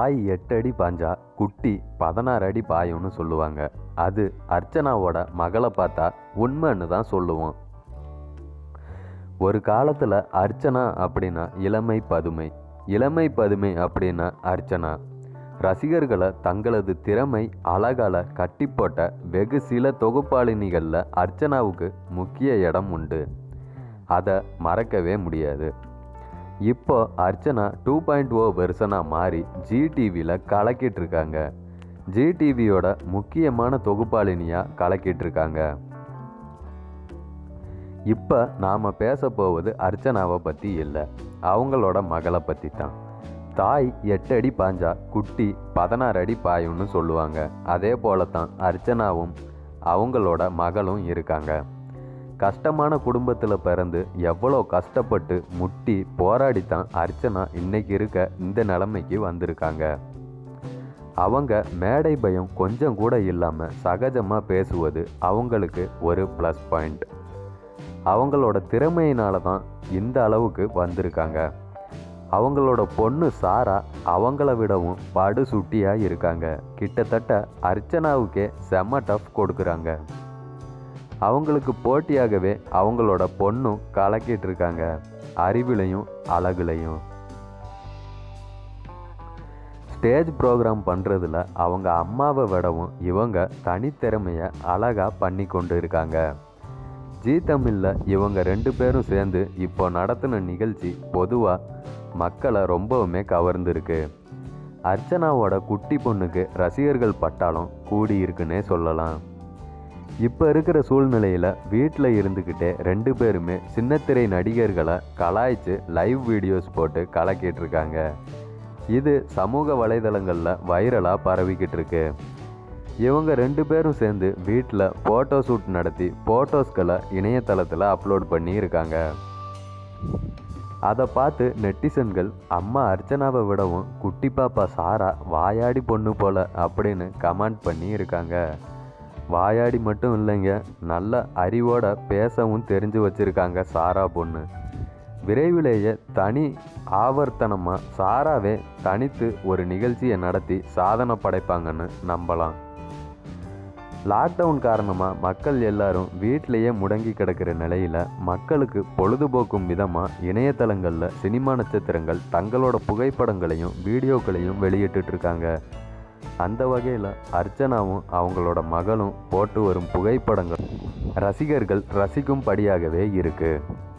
தாய் எட்டு அடி பாஞ்சா குட்டி பதினாறு அடி பாயும்னு சொல்லுவாங்க அது அர்ச்சனாவோட மகளை பார்த்தா உண்மைன்னு தான் சொல்லுவோம் ஒரு காலத்தில் அர்ச்சனா அப்படின்னா இளமை பதுமை இளமை பதுமை அப்படின்னா அர்ச்சனா ரசிகர்களை தங்களது திறமை அழகால கட்டி போட்ட வெகு சில தொகுப்பாளினிகளில் அர்ச்சனாவுக்கு முக்கிய இடம் உண்டு அதை மறக்கவே முடியாது இப்போ அர்ச்சனா டூ பாயிண்ட் ஓ வெர்சனாக மாறி ஜி டிவியில் கலக்கிட்டு இருக்காங்க ஜி டிவியோட முக்கியமான தொகுப்பாளினியாக கலக்கிட்டு இருக்காங்க இப்போ நாம் பேச போவது அர்ச்சனாவை பற்றி இல்லை அவங்களோட மகளை பற்றி தான் தாய் எட்டு அடி பாஞ்சா குட்டி பதினாறு அடி பாயும்னு சொல்லுவாங்க அதே போல தான் அர்ச்சனாவும் அவங்களோட மகளும் இருக்காங்க கஷ்டமான குடும்பத்தில் பிறந்து எவ்வளோ கஷ்டப்பட்டு முட்டி போராடித்தான் அர்ச்சனா இன்னைக்கு இருக்க இந்த நிலைமைக்கு வந்திருக்காங்க அவங்க மேடை பயம் கொஞ்சம் கூட இல்லாமல் சகஜமாக பேசுவது அவங்களுக்கு ஒரு ப்ளஸ் பாயிண்ட் அவங்களோட திறமையினால தான் இந்த அளவுக்கு வந்திருக்காங்க அவங்களோட பொண்ணு சாரா அவங்கள விடவும் படு சுட்டியாக இருக்காங்க கிட்டத்தட்ட அர்ச்சனாவுக்கே செம்ம டஃப் கொடுக்குறாங்க அவங்களுக்கு போட்டியாகவே அவங்களோட பொண்ணும் கலக்கிட்டு இருக்காங்க அறிவிலையும் அழகுலையும் ஸ்டேஜ் ப்ரோக்ராம் பண்ணுறதுல அவங்க அம்மாவை விடவும் இவங்க தனித்திறமையை அழகாக பண்ணி கொண்டு இருக்காங்க ஜீ தமிழில் இவங்க ரெண்டு பேரும் சேர்ந்து இப்போ நடத்தின நிகழ்ச்சி பொதுவாக மக்களை ரொம்பவுமே கவர்ந்துருக்கு அர்ச்சனாவோட குட்டி பொண்ணுக்கு ரசிகர்கள் பட்டாளம் கூடி இருக்குன்னே சொல்லலாம் இப்போ இருக்கிற சூழ்நிலையில் வீட்டில் இருந்துக்கிட்டே ரெண்டு பேருமே சின்னத்திரை நடிகர்களை கலாய்ச்சு லைவ் வீடியோஸ் போட்டு கலக்கிட்டு இருக்காங்க இது சமூக வலைதளங்களில் வைரலாக பரவிக்கிட்டு இருக்கு இவங்க ரெண்டு பேரும் சேர்ந்து வீட்டில் ஃபோட்டோ ஷூட் நடத்தி ஃபோட்டோஸ்களை இணையதளத்தில் அப்லோட் பண்ணி இருக்காங்க அதை பார்த்து நெட்டிசன்கள் அம்மா அர்ச்சனாவை விடவும் குட்டி பாப்பா சாரா வாயாடி பொண்ணு போல அப்படின்னு கமெண்ட் பண்ணி இருக்காங்க வாயாடி மட்டும் இல்லைங்க நல்ல அறிவோட பேசவும் தெரிஞ்சு வச்சிருக்காங்க சாரா பொண்ணு விரைவிலேயே தனி ஆவர்த்தனமாக சாராவே தனித்து ஒரு நிகழ்ச்சியை நடத்தி சாதனை படைப்பாங்கன்னு நம்பலாம் லாக்டவுன் காரணமாக மக்கள் எல்லாரும் வீட்டிலேயே முடங்கி கிடக்கிற நிலையில் மக்களுக்கு பொழுதுபோக்கும் விதமாக இணையதளங்களில் சினிமா நட்சத்திரங்கள் தங்களோட புகைப்படங்களையும் வீடியோக்களையும் வெளியிட்டுட்டு இருக்காங்க அந்த வகையில் அர்ச்சனாவும் அவங்களோட மகளும் போட்டு வரும் புகைப்படங்கள் ரசிகர்கள் ரசிக்கும்படியாகவே இருக்குது